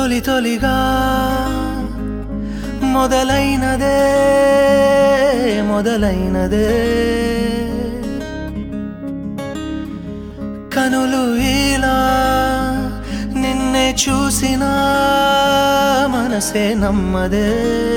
తొలి తొలిగా మొదలైనదే మొదలైనదే కనులు ఇలా నిన్నే చూసిన మనసే నమ్మదే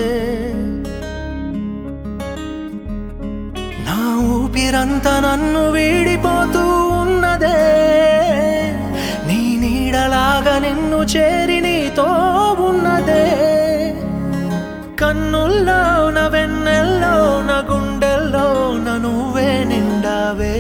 నా ఊపిరంతా నన్ను వీడిపోతూ ఉన్నదే నీ నీడలాగా నిన్ను చేరి నీతో ఉన్నదే కన్నుల్లో నా వెన్నెల్లో నా గుండెల్లో నా నువ్వే నిండావే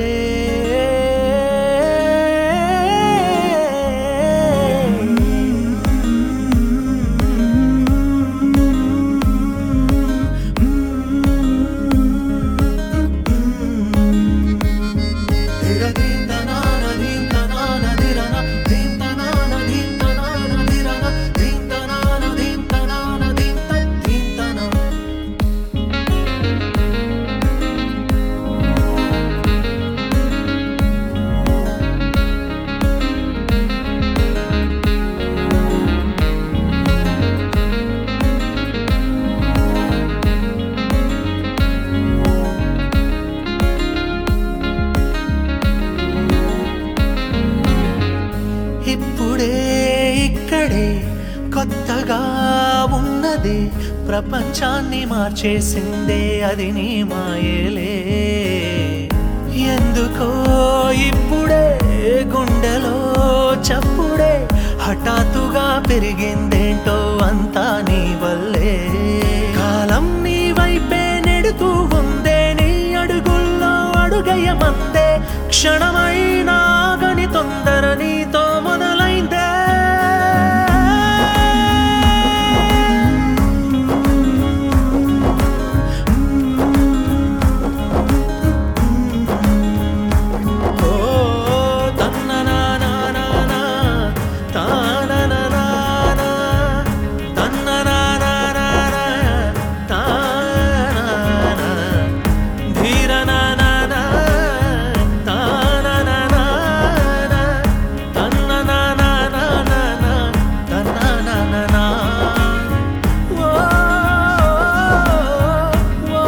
ఇప్పుడే ఇక్కడే కొత్తగా ఉన్నది ప్రపంచాన్ని మార్చేసిందే అది నీ మాయలే ఎందుకో ఇప్పుడే గుండెలో చప్పుడే హఠాత్తుగా పెరిగిందేంటో అంతా నీ వల్లే కాలం నీ వైపే నెడుతూ ఉందే నీ అడుగుల్లో అడుగయమందే క్షణమైనా గని తొందర నీతో మొదలైందే ఓ తన్ననానానానా, తానననానా, తన్ననానానానా, తానానా, ధీరనానానా, తానననానా, తన్ననానానానా, తన్ననానానా. ఓ, ఓ,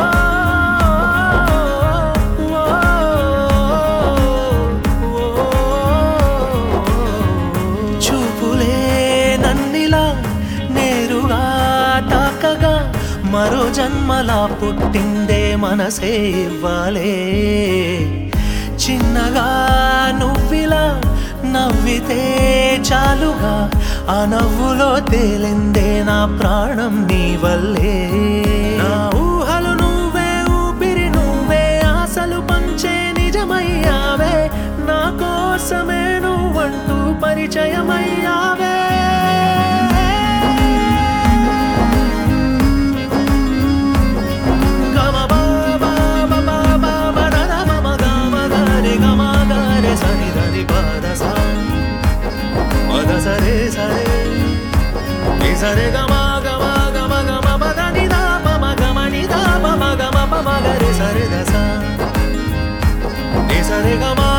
చూపులే నన్నిలా నేరుగా తాకగా మరో జన్మలా పుట్టిందే మనసే ఇవ్వాలే చిన్నగా నువ్విలా నవ్వితే చాలుగా ఆ నవ్వులో తేలిందే నా ప్రాణం నీ వల్లే నా ఊహలు నువ్వే ఊపిరి నువ్వే ఆశలు పంచే నిజమయ్యావే నా కోసమే నువ్వంటూ పరిచయమయ్యావే గమ బాబా బాబా బాబా దద మమ గమ గరి గమ గరి సరి దని పద సా పద సరే సరే ని సరే గమ గమ గమ గమ పద ని దా పమ గమ ని దా పమ గమ పమ గరి సరే దస ని సరే గమ